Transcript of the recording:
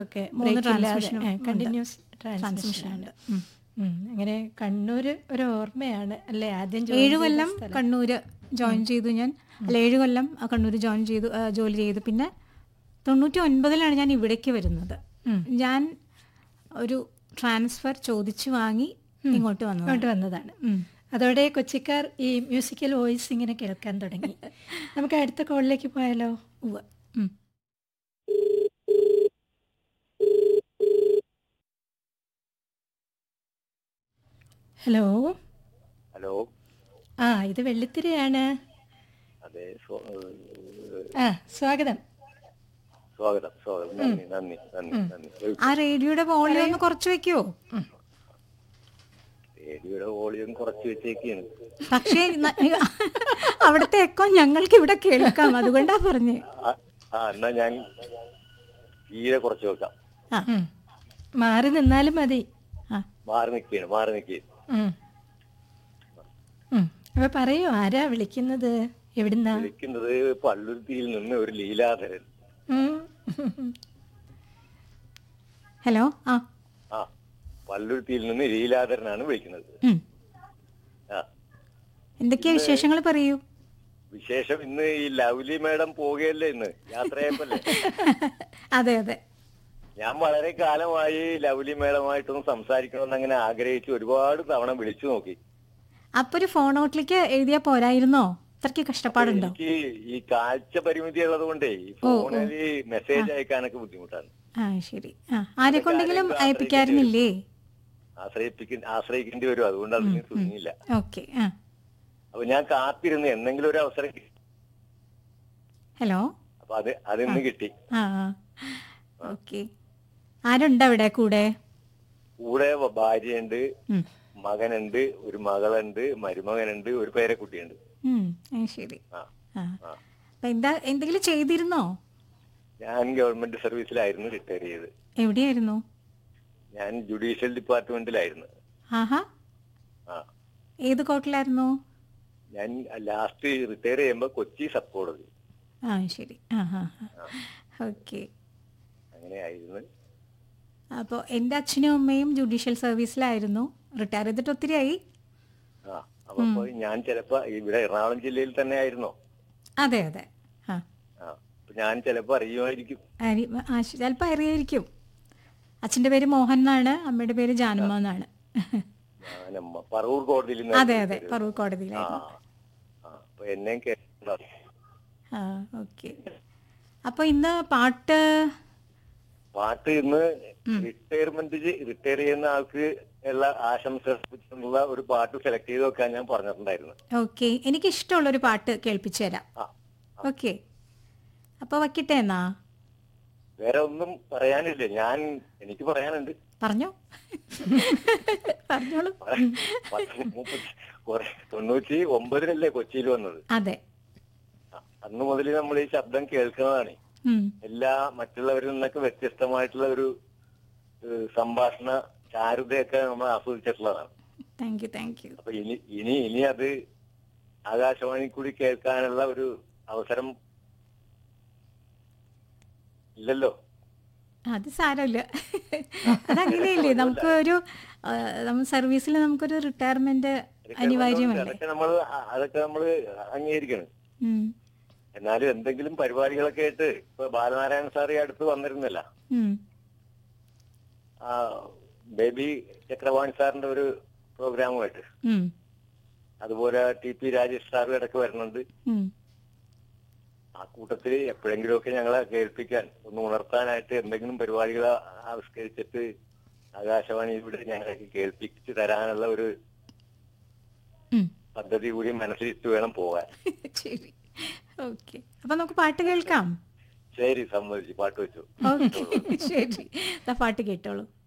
ഒക്കെ മൂന്ന് transmission ഉണ്ട്. കണ്ടിന്യൂസ് ട്രാൻസ്മിഷൻ ട്രാൻസ്മിഷൻ ഉണ്ട് ഉം. അങ്ങനെ കണ്ണൂര് ഒരു ഓർമ്മയാണ് അല്ലേ ആദ്യം join ഏഴ് ചെയ്ത കൊല്ലം സ്ഥലം. കണ്ണൂര് ജോയിൻ ചെയ്തു ഞാൻ അല്ല ഏഴ് കൊല്ലം ആ കണ്ണൂര് ജോയിൻ ചെയ്തു ആ, ജോലി ചെയ്തു പിന്നെ തൊണ്ണൂറ്റി ഒൻപതിലാണ് ഞാൻ ഇവിടേക്ക് വരുന്നത് ഞാൻ ഒരു ട്രാൻസ്ഫർ ചോദിച്ചു വാങ്ങി ഇങ്ങോട്ട് വന്നു ഇങ്ങോട്ട് വന്നതാണ് അതോടെ കൊച്ചിക്കാർ ഈ മ്യൂസിക്കൽ വോയിസ് ഇങ്ങനെ കേൾക്കാൻ തുടങ്ങി നമുക്ക് അടുത്ത കോളിലേക്ക് പോയാലോ ഉവ്വ്. ഹലോ ഹലോ ആ ഇത് വെള്ളിത്തിരയാണ് അതെ സ്വ- ഏഹ്, ആ സ്വാഗതം സ്വാഗതം സ്വാഗതം നന്ദി നന്ദി നന്ദി നന്ദി ആ റേഡിയോയുടെ വോളിയം ഒന്ന് കുറച്ച് വെക്കുവോ റേഡിയോയുടെ വോളിയം കുറച്ച് വെച്ചേക്കാണ് പക്ഷേ ന- അവിടുത്തെ എക്കോ ഞങ്ങൾക്ക് ഇവിടെ കേൾക്കാം അതുകൊണ്ടാ പറഞ്ഞേ ആ ആ, എന്നാ ഞാൻ തീരെ കുറച്ച് വെക്കാം ആ ഉം. മാറി നിന്നാലും മതി ആ മാറി നിൽക്കുകയാണ് മാറി നിൽക്കുകയാണ് ഉം. ഉം. അപ്പൊ പറയൂ ആരാ വിളിക്കുന്നത് എവിടുന്നാ വിളിക്കുന്നത് പള്ളുരുത്തിയിൽ നിന്ന് ഒരു ലീലാധരൻ ഉം. ഹലോ ആ ആ പള്ളുരുത്തിയിൽ നിന്ന് ലീലാധരനാണ് വിളിക്കുന്നത് ഉം. ആ എന്തൊക്കെയാ വിശേഷങ്ങൾ പറയൂ വിശേഷം ഇന്ന് ഈ ലവ്ലി മേഡം പോവുകയല്ലേ ഇന്ന് യാത്രയപ്പല്ലേ അതെ അതെ ഞാൻ വളരെ കാലമായി ലവ്ലി മേഡമായിട്ടൊന്ന് സംസാരിക്കണമെന്ന് അങ്ങനെ ആഗ്രഹിച്ചു ഒരുപാട് തവണ വിളിച്ചു നോക്കി അപ്പൊ ഒരു ഫോൺ ഔട്ടിലേക്ക് എഴുതിയാ പോരായിരുന്നോ അത്രയ്ക്ക് കഷ്ടപ്പാടുണ്ടോ എനിക്ക് ഈ കാഴ്ച പരിമിതി ഉള്ളത് കൊണ്ടേ ഈ ഫോണിൽ മെസ്സേജ് അയക്കാനൊക്കെ ബുദ്ധിമുട്ടാണ് ആ ശരി ആ ആരെ കൊണ്ടെങ്കിലും അയപ്പിക്കാറുന്നില്ലേ ആശ്രയിപ്പിക്ക ആശ്രയിക്കേണ്ടി വരും അതുകൊണ്ട് അതിന് തുടങ്ങിയില്ല ഓക്കെ ആ അപ്പൊ ഞാൻ കാത്തിരുന്ന് എന്തെങ്കിലും ഒരു അവസരം കിട്ടി ഹലോ അപ്പൊ അത് അതിന്ന് കിട്ടി ആ ഓക്കെ ആരുണ്ട് അവിടെ കൂടെ കൂടെ വ- ഭാര്യയുണ്ട് ഉം. മകനുണ്ട് ഒരു മകളുണ്ട് മരുമകനുണ്ട് ഒരു പേരക്കുട്ടിയുണ്ട് ഉം, ആ, ശരി ആ ആ ആ. അപ്പൊ എന്താ എന്തെങ്കിലും ചെയ്തിരുന്നോ ഞാൻ ഗവൺമെന്റ് സർവീസിലായിരുന്നു റിട്ടയർ ചെയ്ത് എവിടെയായിരുന്നു ഞാൻ ജുഡീഷ്യൽ ഡിപ്പാർട്ട്മെന്റിലായിരുന്നു ആഹാ ആ ഏത് കോർട്ടിലായിരുന്നു ഞാൻ ലാസ്റ്റ് റിട്ടയർ ചെയ്യുമ്പോ കൊച്ചി സബ് കോടതി ആ ശരി ആ ഹാ ഓക്കെ അങ്ങനെയായിരുന്നു അപ്പോൾ എൻ്റെ അച്ഛനും അമ്മയും ജുഡീഷ്യൽ സർവീസിലായിരുന്നു റിട്ടയർ ചെയ്തിട്ട് ഒത്തിരിയായി ആ അപ്പൊ ഇപ്പൊ ഞാൻ ചിലപ്പോ ഇവിടെ എറണാകുളം ജില്ലയിൽ തന്നെ ആയിരുന്നോ അതെ അതെ ആ ആ അപ്പൊ ഞാൻ ചിലപ്പോ അറിയുമായിരിക്കും അരി ആ ചിലപ്പോൾ അറിയായിരിക്കും അച്ഛൻ്റെ പേര് മോഹൻ എന്നാണ് അമ്മയുടെ പേര് ജാനമ്മ എന്നാണ് ഞാനമ്മ പറവൂർ കോടതിയിൽ നിന്ന് അതെ അതെ പറവൂർ ആ കോടതിയിലായിരുന്നു ആ അപ്പൊ എന്നെയും കേട്ടിട്ടുണ്ടാവും ആ ഓക്കെ അപ്പോൾ ഇന്ന് പാട്ട് പാട്ട് ഇന്ന് റിട്ടയർമെന്റ് റിട്ടയർ ചെയ്യുന്ന ആൾക്ക് ഉള്ള ആശംസ ഒരു പാട്ട് സെലക്ട് ചെയ്ത് വെക്കാൻ ഞാൻ പറഞ്ഞിട്ടുണ്ടായിരുന്നു ഓക്കെ എനിക്ക് ഇഷ്ടമുള്ളൊരു പാട്ട് കേൾപ്പിച്ചു തരാം ആ ഓക്കെ അപ്പോൾ വയ്ക്കട്ടെ എന്നാ വേറെ ഒന്നും പറയാനില്ല ഞാൻ എനിക്ക് പറയാനുണ്ട് പറഞ്ഞോ പറഞ്ഞോളൂ പത്ത് മുപ്പത്തി കുറെ- തൊണ്ണൂറ്റി ഒമ്പതിനല്ലേ കൊച്ചിയിൽ വന്നത് അതെ ആ, അന്ന് മുതൽ നമ്മൾ ഈ ശബ്ദം കേൾക്കുന്നതാണ് ഉം. എല്ലാ മറ്റുള്ളവരിൽ നിന്നൊക്കെ വ്യത്യസ്തമായിട്ടുള്ള ഒരു ഏഹ്, സംഭാഷണ ചാരുതയൊക്കെ നമ്മൾ ആസ്വദിച്ചിട്ടുള്ളതാണ് താങ്ക് യു താങ്ക് യു അപ്പൊ ഇനി ഇനി ഇനി അത് ആകാശവാണി കൂടി കേൾക്കാനുള്ള ഒരു അവസരം ഇല്ലല്ലോ അത് സാരമില്ല അതങ്ങനെയല്ലേ നമുക്ക് ഒരു ആ, നമ്മൾ സർവീസിൽ നമുക്കൊരു റിട്ടയർമെന്റ് അനിവാര്യമല്ലേ അതൊക്കെ നമ്മൾ അതൊക്കെ നമ്മൾ അംഗീകരിക്കണം ഉം. എന്നാലും എന്തെങ്കിലും പരിപാടികളൊക്കെ ആയിട്ട് ഇപ്പൊ ബാലനാരായണ സാർ ഈ അടുത്ത് വന്നിരുന്നില്ല ഉം. ആ ബേബി ചക്രവാണി സാറിന്റെ ഒരു പ്രോഗ്രാമുമായിട്ട് ഉം. അതുപോലെ ടി പി രാജേഷ് സാറും ഇടയ്ക്ക് വരുന്നുണ്ട് ഉം. ആ കൂട്ടത്തിൽ എപ്പോഴെങ്കിലുമൊക്കെ ഞങ്ങളെ കേൾപ്പിക്കാൻ ഒന്ന് ഉണർത്താനായിട്ട് എന്തെങ്കിലും പരിപാടികൾ ആവിഷ്കരിച്ചിട്ട് ആകാശവാണി ഇവിടെ ഞങ്ങൾക്ക് കേൾപ്പിച്ച് തരാനുള്ള ഒരു ഉം. പദ്ധതി കൂടി മനസ്സിലിട്ട് വേണം പോകാൻ ശരി ഓക്കെ അപ്പൊ നമുക്ക് പാട്ട് കേൾക്കാം ശരി സമ്മതിച്ചു പാട്ട് വെച്ചു ഓക്കെ ശരി ദാ പാട്ട് കേട്ടോളൂ